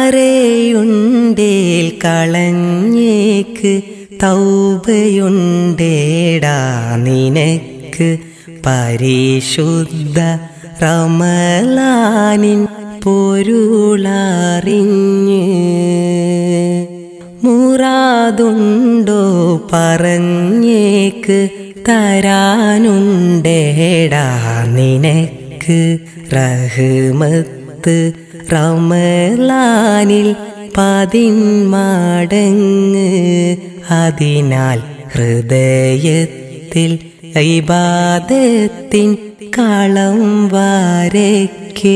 കരയുണ്ടേൽ കളഞ്ഞേക്ക് തൗബയുണ്ടേടാ നിനക്ക് പരിശുദ്ധ റമലാനിൻ പൊരുളറിഞ്ഞ് മുറാതുണ്ടോ പറഞ്ഞേക്ക് തരാനുണ്ടേടാ നിനക്ക് റഹ്മത്ത് റമലാനിൽ പതിന്മടങ്ങ് അതിനാൽ ഹൃദയത്തിൽ ഇബാദത്തിൻ കളം വരയ്ക്ക്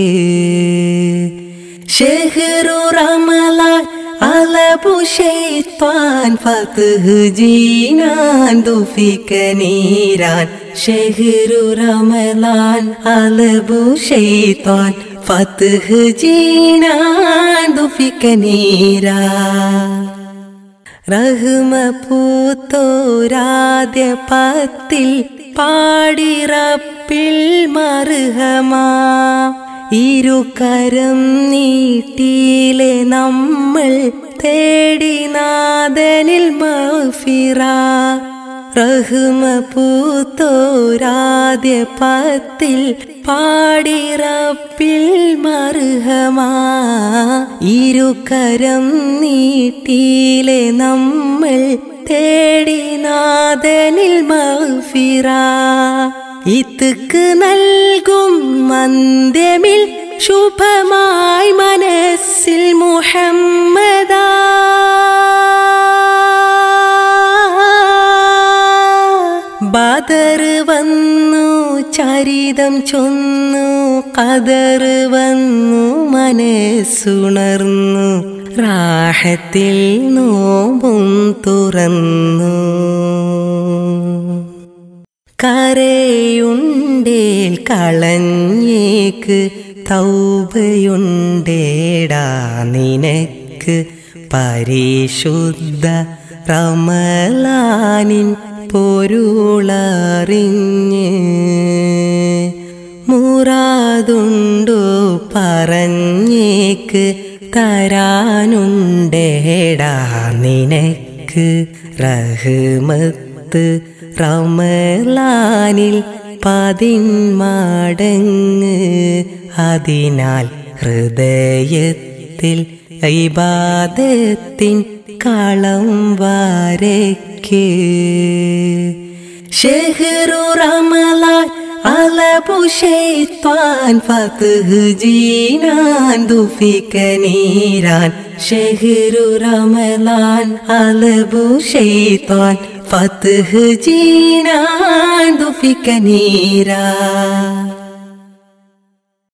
ഷെഹ്റു റമലാൻ അലബു ഷെയ്ത്താൻ ഫത്ഹ് ജീനാൻ ദുഫിക നീരാൻ ഷെഹ്റു റമലാൻ അലബു ഷെയ്ത്താൻ ഫത്ഹ് ജീനാൻ ദുഫിക നീരാൻ റഹ്മ പൂത്തോരാദ്യ പത്തിൽ പാടിറപ്പിൽ മറുഹമാ ഇരുകരം നീട്ടിയിലെ നമ്മൾ തേടി നാദനിൽ മഫിറ റഹ്മ പൂത്തോരാദ്യ പത്തിൽ പാടിറപ്പിൽ മറുഹമാ ഇരുകരം നീട്ടിയിലെ നമ്മൾ തേടി നാദനിൽ മഫിറ ഇത്തുക്ക് നൽകും മന്ദമിൽ ശുഭമായി മനസ്സിൽ മുഹമ്മദാ ബദർ വന്നു ചരിതം ചൊന്നു കതർ വന്നു മനസ്സുണർന്നു റാഹത്തിൽ നോമ്പും തുറന്നു കരയുണ്ടേൽ കളഞ്ഞേക്ക് തൗബയുണ്ടേടാ നിനക്ക് പരിശുദ്ധ റമലാനിൻ പൊരുളറിഞ്ഞ് മുറാതുണ്ടോ പറഞ്ഞേക്ക് തരാനുണ്ടേടാ നിനക്ക് റഹ്മത്ത് റമലാനിൽ പതിന്മടങ്ങ് അതിനാൽ ഹൃദയത്തിൽ ഇബാദത്തിൻ കളം വരയ്ക്ക് ഷെഹ്റു റമലാൻ അലബു ഷെയ്ത്താൻ ഫത്ഹ് ജീനാൻ ദുഫിക നീരാൻ ഷെഹ്റു റമലാൻ അലബു ഷെയ്ത്താൻ ഫത്ഹ് ജീനാൻ ദുഫിക നീരാൻ